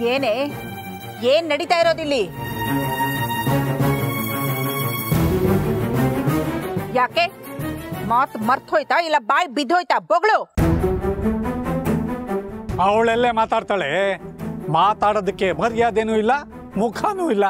ಏನೇ ಏನ್ ನಡೀತಾ ಇರೋದಿಲ್ಲಿ ಯಾಕೆ ಮಾತ್ ಮರ್ತ್ ಹೋಯ್ತಾ ಇಲ್ಲ ಬಾಯ್ ಬಿದ್ದೋಯ್ತಾ ಬೊಗಳು ಅವಳೆಲ್ಲೇ ಮಾತಾಡ್ತಾಳೆ ಮಾತಾಡೋದಕ್ಕೆ ಮರ್ಯಾದೆನೂ ಇಲ್ಲ ಮುಖನೂ ಇಲ್ಲ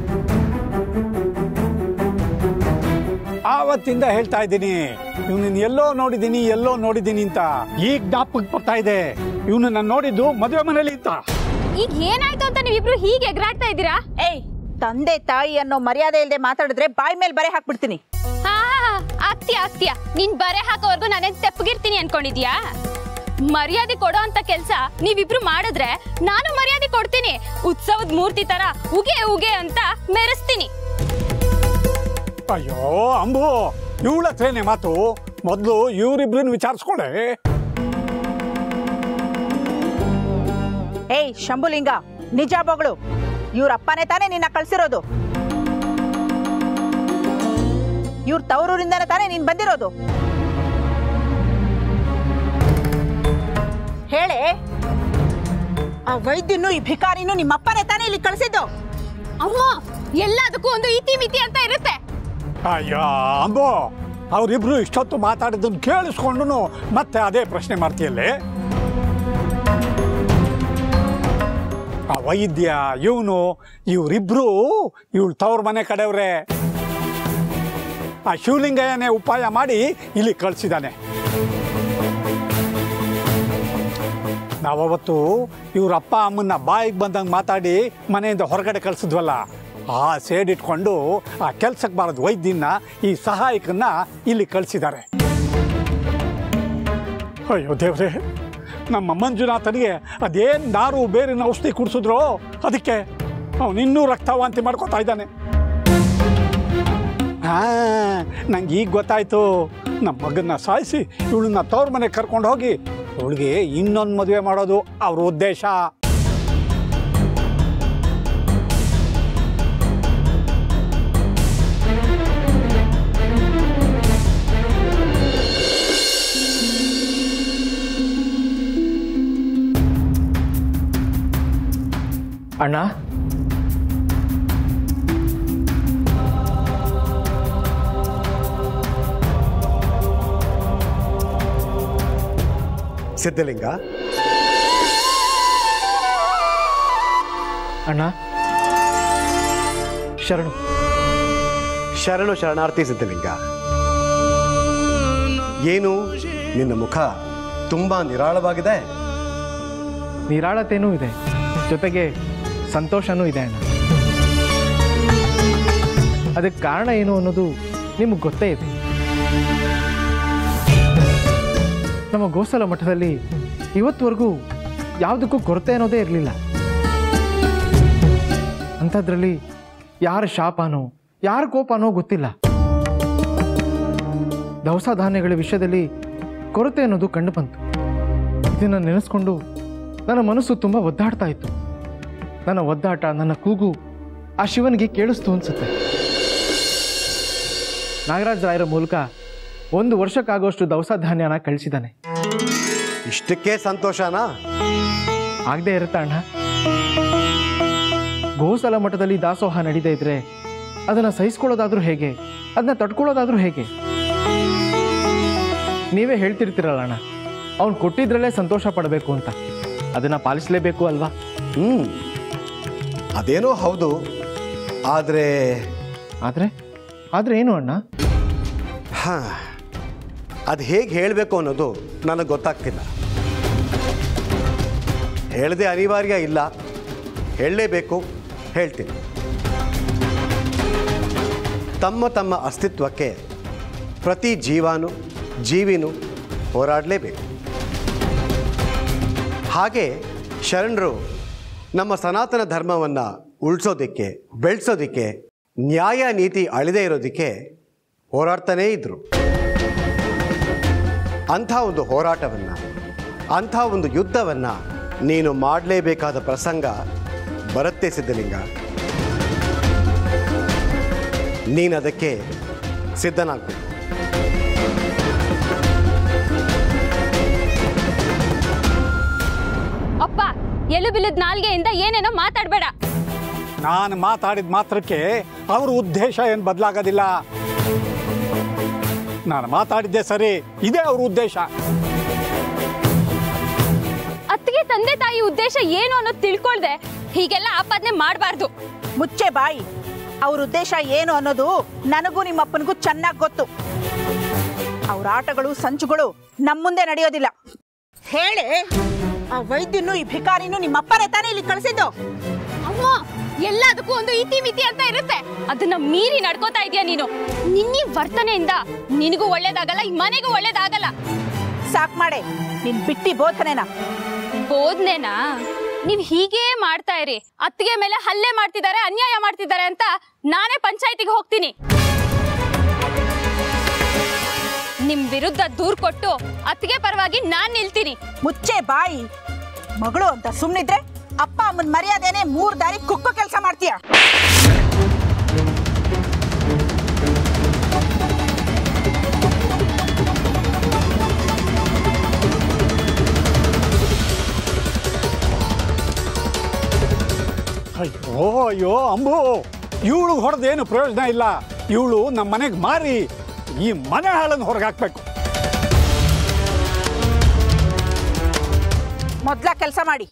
ಆವತ್ತಿಂದ ಹೇಳ್ತಾ ಇದ್ದೀನಿ ಇವನನ್ನ ಎಲ್ಲೋ ನೋಡಿದ್ದೀನಿ ಎಲ್ಲೋ ನೋಡಿದ್ದೀನಿ ಅಂತ ಈಗ ಜ್ಞಾಪಕ ಬರ್ತಾ ಇದೆ ಇವನು ನಾನು ನೋಡಿದ್ದು ಮದುವೆ ಮನೇಲಿ ಇತ್ತ ಈಗ ಏನಾಯ್ತು ಅಂತ ನೀವಿಬ್ರು ಹೀಗೆ ಎಗರಾಡ್ತಾ ಇದ್ದೀರಾ ಏಯ್ ತಂದೆ ತಾಯಿ ಅನ್ನೋ ಮರ್ಯಾದೆ ಇಲ್ಲದೆ ಮಾತಾಡಿದ್ರೆ ಬಾಯ್ ಮೇಲೆ ಬರೆ ಹಾಕ್ಬಿಡ್ತೀನಿ ಹಾ ಆಗ್ತೀಯ ಆಗ್ತೀಯ ನೀನ್ ಬರೆ ಹಾಕೋವರೆಗೂ ನಾನೇನ್ ತೆಪ್ಪಗಿರ್ತೀನಿ ಅನ್ಕೊಂಡಿದ್ಯಾ ಮರ್ಯಾದೆ ಕೊಡೋ ಅಂತ ಕೆಲ್ಸ ನೀವಿಬ್ರು ಮಾಡಿದ್ರೆ ನಾನು ಮರ್ಯಾದೆ ಕೊಡ್ತೀನಿ ಉತ್ಸವದ ಮೂರ್ತಿ ತರ ಉಗೆ ಉಗೆ ಅಂತ ಮೆರೆಸ್ತೀನಿ ಅಯ್ಯೋ ಅಂಬು ಇವಳ ಹತ್ರನೇ ಮಾತು ಮೊದಲು ಇವರಿಬ್ರನ್ನ ವಿಚಾರಿಸ್ಕೊಳೆ ಏಯ್ ಶಂಭುಲಿಂಗ ನಿಜ ಬೊಗಳು ಇವ್ರ ಅಪ್ಪನೇ ತಾನೇ ನಿನ್ನ ಕಳ್ಸಿರೋದು ಇವ್ರ ತವರೂರಿಂದಾನೆ ತಾನೇ ನೀನ್ ಬಂದಿರೋದು ಹೇಳೆ ಆ ವೈದ್ಯನು ಈ ಭಿಕಾರಿನೂ ನಿಮ್ಮ ಅಪ್ಪನೇ ತಾನೇ ಇಲ್ಲಿ ಕಳ್ಸಿದ್ದು ಅಮ್ಮ ಎಲ್ಲದಕ್ಕೂ ಒಂದು ಇತಿ ಮಿತಿ ಅಂತ ಇರುತ್ತೆ ಅಯ್ಯೋ ಅಂಬು ಅವರಿಬ್ರು ಇಷ್ಟೊತ್ತು ಮಾತಾಡಿದ್ದನ್ನು ಕೇಳಿಸ್ಕೊಂಡು ಮತ್ತೆ ಅದೇ ಪ್ರಶ್ನೆ ಮಾಡ್ತೀಯಲ್ಲೇ ಆ ವೈದ್ಯ ಇವನು ಇವರಿಬ್ರು ಇವಳು ತವ್ರ ಮನೆ ಕಡೆಯವ್ರೆ ಆ ಶಿವಲಿಂಗಯ್ಯನೇ ಉಪಾಯ ಮಾಡಿ ಇಲ್ಲಿ ಕಳಿಸಿದ್ದಾನೆ ನಾವವತ್ತು ಇವ್ರ ಅಪ್ಪ ಅಮ್ಮನ್ನ ಬಾಯಿಗೆ ಬಂದಂಗೆ ಮಾತಾಡಿ ಮನೆಯಿಂದ ಹೊರಗಡೆ ಕಳಿಸಿದ್ವಲ್ಲ ಆ ಸೇಡ್ ಇಟ್ಕೊಂಡು ಆ ಕೆಲ್ಸಕ್ಕೆ ಬಾರದ ವೈದ್ಯನ ಈ ಸಹಾಯಕನ್ನ ಇಲ್ಲಿ ಕಳಿಸಿದ್ದಾರೆ ಅಯ್ಯೋ ದೇವ್ರೆ ನಮ್ಮ ಮಂಜುನಾಥನಿಗೆ ಅದೇನು ನಾರು ಬೇರಿನ ಔಷಧಿ ಕುಡಿಸಿದ್ರೋ ಅದಕ್ಕೆ ಅವನು ಇನ್ನೂ ರಕ್ತವಾಂತಿ ಮಾಡ್ಕೋತಾ ಇದ್ದಾನೆ ಹಾ ನಂಗೆ ಈಗ ಗೊತ್ತಾಯ್ತು ನಮ್ಮ ಮಗನ್ನ ಸಾಯಿಸಿ ಇವಳನ್ನ ತವ್ರ ಮನೆಗೆ ಕರ್ಕೊಂಡು ಹೋಗಿ ಅವಳಿಗೆ ಇನ್ನೊಂದು ಮದುವೆ ಮಾಡೋದು ಅವ್ರ ಉದ್ದೇಶ ಅಣ್ಣ ಸಿದ್ಧಲಿಂಗ ಅಣ್ಣ ಶರಣು ಶರಣು ಶರಣಾರ್ಥಿ ಸಿದ್ಧಲಿಂಗ ಏನು ನಿನ್ನ ಮುಖ ತುಂಬಾ ನಿರಾಳವಾಗಿದೆ ನಿರಾಳತೆನೂ ಇದೆ ಜೊತೆಗೆ ಸಂತೋಷನೂ ಇದೆ ಅಣ್ಣ ಅದಕ್ಕೆ ಕಾರಣ ಏನು ಅನ್ನೋದು ನಿಮಗೆ ಗೊತ್ತೇ ಇದೆ ನಮ್ಮ ಗೋಸಲ ಮಠದಲ್ಲಿ ಇವತ್ತುವರೆಗೂ ಯಾವುದಕ್ಕೂ ಕೊರತೆ ಅನ್ನೋದೇ ಇರಲಿಲ್ಲ ಅಂಥದ್ರಲ್ಲಿ ಯಾರ ಶಾಪನೋ ಯಾರ ಕೋಪನೋ ಗೊತ್ತಿಲ್ಲ ದವಸ ಧಾನ್ಯಗಳ ವಿಷಯದಲ್ಲಿ ಕೊರತೆ ಅನ್ನೋದು ಕಂಡು ಬಂತು ಇದನ್ನು ನೆನೆಸ್ಕೊಂಡು ನನ್ನ ಮನಸ್ಸು ತುಂಬ ಒದ್ದಾಡ್ತಾ ಇತ್ತು ನನ್ನ ಒದ್ದಾಟ ನನ್ನ ಕೂಗು ಆ ಶಿವನಿಗೆ ಕೇಳಿಸ್ತು ಅನ್ಸುತ್ತೆ ನಾಗರಾಜ ರಾಯರ ಮೂಲಕ ಒಂದು ವರ್ಷಕ್ಕಾಗುವಷ್ಟು ದವಸ ಧಾನ್ಯನ ಕಳಿಸಿದ್ದಾನೆ ಇಷ್ಟಕ್ಕೆ ಸಂತೋಷನಾ ಆಗದೆ ಇರುತ್ತಾ ಅಣ್ಣ ಗೋಸಲ ಮಠದಲ್ಲಿ ದಾಸೋಹ ನಡೀತಾ ಇದ್ರೆ ಅದನ್ನು ಸಹಿಸ್ಕೊಳ್ಳೋದಾದ್ರೂ ಹೇಗೆ ಅದನ್ನ ತಡ್ಕೊಳ್ಳೋದಾದ್ರೂ ಹೇಗೆ ನೀವೇ ಹೇಳ್ತಿರ್ತೀರಲ್ಲ ಅಣ್ಣ ಅವ್ನು ಕೊಟ್ಟಿದ್ರಲ್ಲೇ ಸಂತೋಷ ಪಡಬೇಕು ಅಂತ ಅದನ್ನ ಪಾಲಿಸಲೇಬೇಕು ಅಲ್ವಾ ಹ್ಮ್ ಅದೇನೋ ಹೌದು ಆದರೆ ಆದರೆ ಆದರೆ ಏನು ಅಣ್ಣ ಹಾ ಅದು ಹೇಗೆ ಹೇಳಬೇಕು ಅನ್ನೋದು ನನಗೆ ಗೊತ್ತಾಗ್ತಿಲ್ಲ ಹೇಳದೆ ಅನಿವಾರ್ಯ ಇಲ್ಲ ಹೇಳಲೇಬೇಕು ಹೇಳ್ತೀನಿ ತಮ್ಮ ತಮ್ಮ ಅಸ್ತಿತ್ವಕ್ಕೆ ಪ್ರತಿ ಜೀವಾನು ಜೀವಿನೂ ಹೋರಾಡಲೇಬೇಕು ಹಾಗೆ ಶರಣರು ನಮ್ಮ ಸನಾತನ ಧರ್ಮವನ್ನು ಉಳಿಸೋದಕ್ಕೆ ಬೆಳೆಸೋದಕ್ಕೆ ನ್ಯಾಯ ನೀತಿ ಅಳಿದೇ ಇರೋದಕ್ಕೆ ಹೋರಾಡ್ತಾನೇ ಇದ್ದರು ಅಂಥ ಒಂದು ಹೋರಾಟವನ್ನು ಅಂಥ ಒಂದು ಯುದ್ಧವನ್ನು ನೀನು ಮಾಡಲೇಬೇಕಾದ ಪ್ರಸಂಗ ಬರುತ್ತೆ ಸಿದ್ಧಲಿಂಗ ನೀನು ಅದಕ್ಕೆ ಸಿದ್ಧನಾಗಬೇಕು ಅಪ್ಪ ಎಲು ಬಿಲ್ಲದ ನಾಲ್ಗೆಯಿಂದ ಏನೇನೋ ಮಾತಾಡ್ಬೇಡ ನಾನು ಮಾತಾಡಿದ ಮಾತ್ರಕ್ಕೆ ಅವ್ರ ಉದ್ದೇಶ ಏನು ಬದಲಾಗೋದಿಲ್ಲ ನಾನು ಮಾತಾಡಿದ್ದೆ ಸರಿ ಇದೇ ಅವ್ರ ಉದ್ದೇಶ ಅತ್ತಿಗೆ ತಂದೆ ತಾಯಿ ಉದ್ದೇಶ ಏನು ಅನ್ನೋದು ತಿಳ್ಕೊಳ್ದೆ ಹೀಗೆಲ್ಲ ಆಪಾದನೆ ಮಾಡಬಾರ್ದು ಮುಚ್ಚೆ ಬಾಯಿ ಅವ್ರ ಉದ್ದೇಶ ಏನು ಅನ್ನೋದು ನನಗೂ ನಿಮ್ಮಪ್ಪನಿಗೂ ಚೆನ್ನಾಗಿ ಗೊತ್ತು ಅವ್ರ ಆಟಗಳು ಸಂಚುಗಳು ನಮ್ಮ ಮುಂದೆ ನಡೆಯೋದಿಲ್ಲ ಹೇಳಿ ಆ ವೈದ್ಯನು ಈ ಭಿಕಾರಿನೂ ನಿಮ್ಮಪ್ಪನೇ ತಾನೇ ಇಲ್ಲಿ ಕಳಿಸಿದ್ದು ಅಮ್ಮ ಎಲ್ಲದಕ್ಕೂ ಒಂದು ಇತಿ ಮಿತಿ ಅಂತ ಇರುತ್ತೆ ಅದನ್ನ ಮೀರಿ ನಡ್ಕೋತಾ ಇದೀಯ ನೀನು ನಿನ್ನಿ ವರ್ತನೆಯಿಂದ ನಿನಗೂ ಒಳ್ಳೇದಾಗಲ್ಲ ಈ ಮನೆಗೂ ಒಳ್ಳೇದಾಗಲ್ಲ ಸಾಕ್ ಮಾಡೆ ನಿನ್ ಬಿಟ್ಟಿ ಬೋಧನೆನ ಬೋದ್ನೆನಾ ನೀವ್ ಹೀಗೇ ಮಾಡ್ತಾ ಇರಿ ಅತ್ತಿಗೆ ಮೇಲೆ ಹಲ್ಲೆ ಮಾಡ್ತಿದ್ದಾರೆ ಅನ್ಯಾಯ ಮಾಡ್ತಿದ್ದಾರೆ ಅಂತ ನಾನೇ ಪಂಚಾಯತಿಗೆ ಹೋಗ್ತೀನಿ ನಿಮ್ ವಿರುದ್ಧ ದೂರ್ ಕೊಟ್ಟು ಅತ್ತಿಗೆ ಪರವಾಗಿ ನಾನ್ ನಿಲ್ತೀನಿ ಮುಚ್ಚೆ ಬಾಯಿ ಮಗಳು ಅಂತ ಸುಮ್ನಿದ್ರೆ ಅಪ್ಪ ಅಮ್ಮನ ಮರ್ಯಾದೆನೆ ಮೂರ್ ದಾರಿ ಕುಕ್ಕು ಕೆಲಸ ಮಾಡ್ತೀಯ ಅಯ್ಯೋ ಅಯ್ಯೋ ಅಂಬು ಇವಳು ಹೊಡೆದೇನು ಪ್ರಯೋಜನ ಇಲ್ಲ ಇವಳು ನಮ್ಮ ಮನೆಗೆ ಮಾರಿ ಈ ಮನೆ ಹಾಳನ್ನು ಹೊರಗೆ ಹಾಕ್ಬೇಕು ಮೊದ್ಲ ಕೆಲಸ ಮಾಡಿ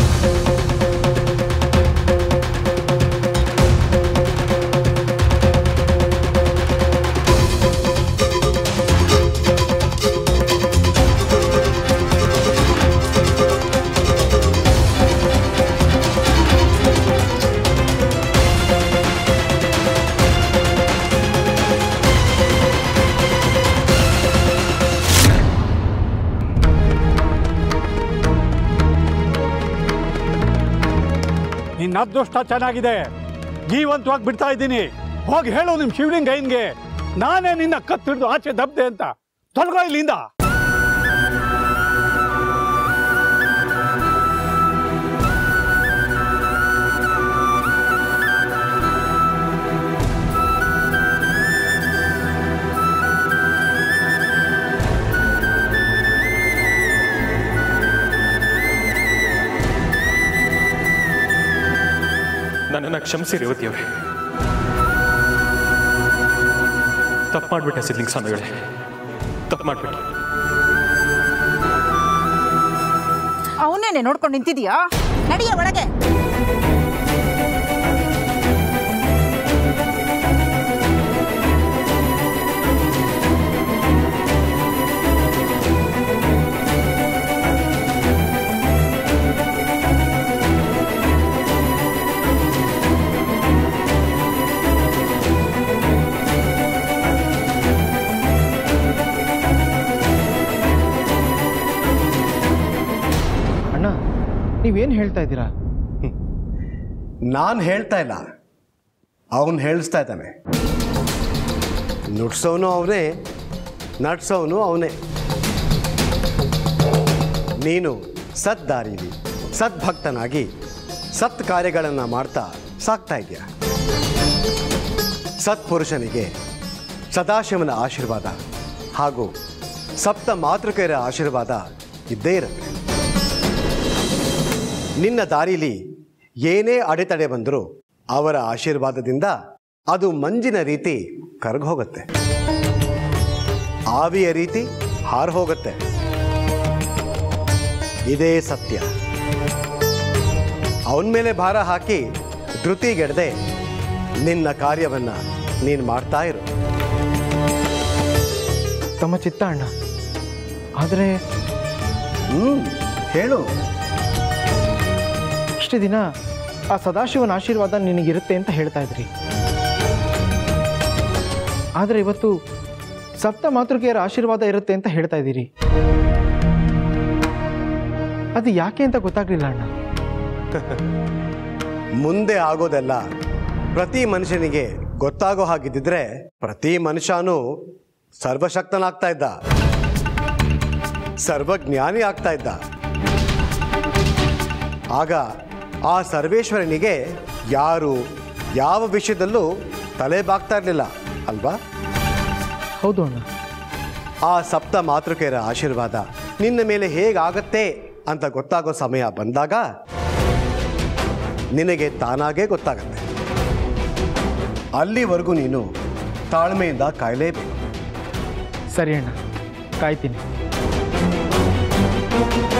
ನಿನ್ನ ಅದೃಷ್ಟ ಚೆನ್ನಾಗಿದೆ ಜೀವಂತವಾಗಿ ಬಿಡ್ತಾ ಇದ್ದೀನಿ ಹೋಗಿ ಹೇಳು ನಿಮ್ಮ ಶಿವಲಿಂಗಯ್ಯನ್ಗೆ ನಾನೇ ನಿನ್ನ ಕತ್ತಿಡ್ದು ಆಚೆ ದಬ್ದೆ ಅಂತ ತೊಲಗೋ ಇಲ್ಲಿಂದ ನನ್ನನ್ನು ಕ್ಷಮಿಸಿ ರೇವತಿಯವರೇ ತಪ್ಪು ಮಾಡಿಬಿಟ್ಟೆ ಸಿದ್ಲಿಂಗ್ ಸ್ವಾಮಿಗಳೇ ತಪ್ಪು ಮಾಡಿಬಿಟ್ಟೆ ಅವನೇನೆ ನೋಡ್ಕೊಂಡು ನಿಂತಿದ್ಯಾ ನಡಿಯ ಒಳಗೆ ಅಣ್ಣ ನೀವೇನು ಹೇಳ್ತಾ ಇದ್ದೀರಾ ನಾನು ಹೇಳ್ತಾ ಇಲ್ಲ ಅವನು ಹೇಳಿಸ್ತಾ ಇದ್ದಾನೆ ನುಡ್ಸೋನು ಅವನೇ ನಡ್ಸೋನು ಅವನೇ ನೀನು ಸತ್ ದಾರಿಲಿ ಸದ್ಭಕ್ತನಾಗಿ ಸತ್ ಕಾರ್ಯಗಳನ್ನು ಮಾಡ್ತಾ ಸಾಕ್ತಾ ಇದೆಯಾ ಸತ್ಪುರುಷನಿಗೆ ಸದಾಶಿವನ ಆಶೀರ್ವಾದ ಹಾಗೂ ಸಪ್ತ ಮಾತೃಕೆಯರ ಆಶೀರ್ವಾದ ಇದ್ದೇ ಇರುತ್ತೆ ನಿನ್ನ ದಾರಿಲಿ ಏನೇ ಅಡೆತಡೆ ಬಂದರೂ ಅವರ ಆಶೀರ್ವಾದದಿಂದ ಅದು ಮಂಜಿನ ರೀತಿ ಕರಗೋಗುತ್ತೆ ಆವಿಯ ರೀತಿ ಹಾರು ಹೋಗುತ್ತೆ ಇದೇ ಸತ್ಯ ಅವನ ಮೇಲೆ ಭಾರ ಹಾಕಿ ಧೃತಿಗೆಡದೆ ನಿನ್ನ ಕಾರ್ಯವನ್ನ ನೀನು ಮಾಡ್ತಾ ಇರು ತಮ್ಮ ಚಿತ್ತ ಅಣ್ಣ ಆದರೆ ಹ್ಮ್ ಹೇಳು ಇಷ್ಟು ದಿನ ಆ ಸದಾಶಿವನ ಆಶೀರ್ವಾದ ನಿನಗಿರುತ್ತೆ ಅಂತ ಹೇಳ್ತಾ ಇದ್ರಿ ಆದರೆ ಇವತ್ತು ಸಪ್ತ ಮಾತೃಕೆಯರ ಆಶೀರ್ವಾದ ಇರುತ್ತೆ ಅಂತ ಹೇಳ್ತಾ ಇದ್ದೀರಿ ಅದು ಯಾಕೆ ಅಂತ ಗೊತ್ತಾಗ್ಲಿಲ್ಲ ಅಣ್ಣ ಮುಂದೆ ಆಗೋದೆಲ್ಲ ಪ್ರತಿ ಮನುಷ್ಯನಿಗೆ ಗೊತ್ತಾಗೋ ಹಾಗಿದ್ದಿದ್ರೆ ಪ್ರತಿ ಮನುಷ್ಯನೂ ಸರ್ವಶಕ್ತನಾಗ್ತಾ ಇದ್ದ ಸರ್ವಜ್ಞಾನಿ ಆಗ್ತಾ ಇದ್ದ ಆಗ ಆ ಸರ್ವೇಶ್ವರನಿಗೆ ಯಾರು ಯಾವ ವಿಷಯದಲ್ಲೂ ತಲೆ ಬಾಗ್ತಾ ಇರಲಿಲ್ಲ ಅಲ್ವಾ ಹೌದು ಅಣ್ಣ ಆ ಸಪ್ತ ಮಾತೃಕೆಯರ ಆಶೀರ್ವಾದ ನಿನ್ನ ಮೇಲೆ ಹೇಗಾಗತ್ತೆ ಅಂತ ಗೊತ್ತಾಗೋ ಸಮಯ ಬಂದಾಗ ನಿನಗೆ ತಾನಾಗೇ ಗೊತ್ತಾಗತ್ತೆ ಅಲ್ಲಿವರೆಗೂ ನೀನು ತಾಳ್ಮೆಯಿಂದ ಕಾಯಲೇಬೇಕು ಸರಿ ಅಣ್ಣ ಕಾಯ್ತೀನಿ